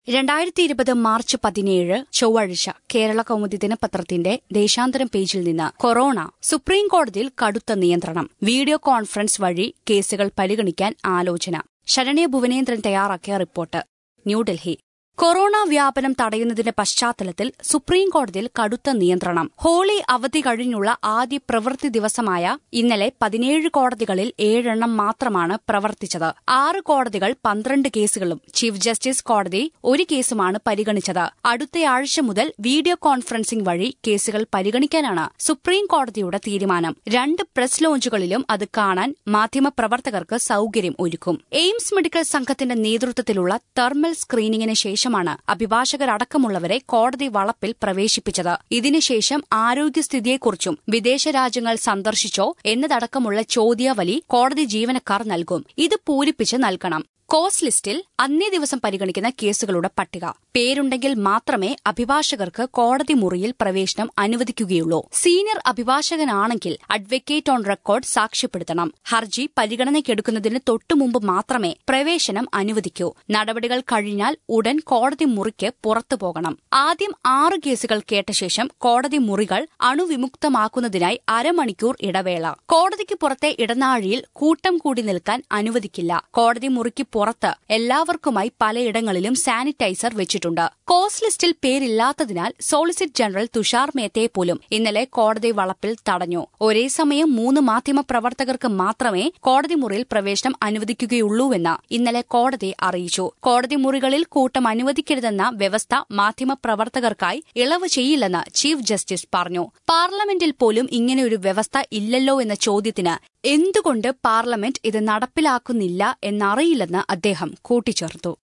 രണ്ടായിരത്തി ഇരുപത് മാർച്ച് പതിനേഴ് ചൊവ്വാഴ്ച കേരള കൗമുദി ദിനപത്രത്തിന്റെ ദേശാന്തരം പേജിൽ നിന്ന് കൊറോണ സുപ്രീം കോടതിയിൽ കടുത്ത നിയന്ത്രണം വീഡിയോ കോൺഫറൻസ് വഴി കേസുകൾ പരിഗണിക്കാൻ ആലോചന ശരണ്യ ഭുവനേന്ദ്രൻ തയ്യാറാക്കിയ റിപ്പോർട്ട് ന്യൂഡൽഹി കൊറോണ വ്യാപനം തടയുന്നതിന്റെ പശ്ചാത്തലത്തിൽ സുപ്രീം കോടതിയിൽ കടുത്ത നിയന്ത്രണം ഹോളി അവധി കഴിഞ്ഞുള്ള ആദ്യ പ്രവൃത്തി ദിവസമായ ഇന്നലെ പതിനേഴ് കോടതികളിൽ ഏഴെണ്ണം മാത്രമാണ് പ്രവർത്തിച്ചത് ആറ് കോടതികൾ പന്ത്രണ്ട് കേസുകളും ചീഫ് ജസ്റ്റിസ് കോടതി ഒരു കേസുമാണ് പരിഗണിച്ചത് അടുത്തയാഴ്ച മുതൽ വീഡിയോ കോൺഫറൻസിംഗ് വഴി കേസുകൾ പരിഗണിക്കാനാണ് സുപ്രീം കോടതിയുടെ തീരുമാനം രണ്ട് പ്രസ് ലോഞ്ചുകളിലും അത് കാണാൻ മാധ്യമപ്രവർത്തകർക്ക് സൌകര്യം ഒരുക്കും എയിംസ് മെഡിക്കൽ സംഘത്തിന്റെ നേതൃത്വത്തിലുള്ള തെർമൽ സ്ക്രീനിംഗിന് ശേഷമാണ് അഭിഭാഷകരടക്കമുള്ളവരെ കോടതി വളപ്പിൽ പ്രവേശിപ്പിച്ചത് ഇതിനുശേഷം ആരോഗ്യസ്ഥിതിയെക്കുറിച്ചും വിദേശ രാജ്യങ്ങൾ സന്ദർശിച്ചോ എന്നതടക്കമുള്ള ചോദ്യാവലി കോടതി ജീവനക്കാർ നൽകും ഇത് പൂരിപ്പിച്ച് നൽകണം കോസ് ലിസ്റ്റിൽ അന്നേ ദിവസം പരിഗണിക്കുന്ന കേസുകളുടെ പട്ടിക പേരുണ്ടെങ്കിൽ മാത്രമേ അഭിഭാഷകർക്ക് കോടതി മുറിയിൽ പ്രവേശനം അനുവദിക്കുകയുള്ളൂ സീനിയർ അഭിഭാഷകനാണെങ്കിൽ അഡ്വക്കേറ്റ് ഓൺ റെക്കോർഡ് സാക്ഷ്യപ്പെടുത്തണം ഹർജി പരിഗണനയ്ക്കെടുക്കുന്നതിന് തൊട്ടുമുമ്പ് മാത്രമേ പ്രവേശനം അനുവദിക്കൂ നടപടികൾ കഴിഞ്ഞാൽ ഉടൻ കോടതി മുറിക്ക് പുറത്തു പോകണം ആദ്യം ആറ് കേസുകൾ കേട്ട ശേഷം കോടതി മുറികൾ അണുവിമുക്തമാക്കുന്നതിനായി അരമണിക്കൂർ ഇടവേള കോടതിക്ക് പുറത്തെ ഇടനാഴിയിൽ കൂട്ടം കൂടി നിൽക്കാൻ അനുവദിക്കില്ല കോടതി മുറിക്ക് പുറത്ത് എല്ലാവർക്കുമായി പലയിടങ്ങളിലും സാനിറ്റൈസർ വെച്ചിട്ടുണ്ട് കോസ് ലിസ്റ്റിൽ പേരില്ലാത്തതിനാൽ സോളിസിറ്റ് ജനറൽ തുഷാർ മേത്തയെ പോലും ഇന്നലെ കോടതി വളപ്പിൽ തടഞ്ഞു ഒരേ സമയം മൂന്ന് മാധ്യമപ്രവർത്തകർക്ക് മാത്രമേ കോടതി മുറിയിൽ പ്രവേശനം അനുവദിക്കുകയുള്ളൂവെന്ന് ഇന്നലെ കോടതി അറിയിച്ചു കോടതി മുറികളിൽ കൂട്ടം അനുവദിക്കരുതെന്ന വ്യവസ്ഥ മാധ്യമപ്രവർത്തകർക്കായി ഇളവ് ചെയ്യില്ലെന്ന് ചീഫ് ജസ്റ്റിസ് പറഞ്ഞു പാർലമെന്റിൽ പോലും ഇങ്ങനെയൊരു വ്യവസ്ഥ ഇല്ലല്ലോ എന്ന ചോദ്യത്തിന് എന്തുകൊണ്ട് പാർലമെന്റ് ഇത് നടപ്പിലാക്കുന്നില്ല എന്നറിയില്ലെന്ന് അദ്ദേഹം കൂട്ടിച്ചേർത്തു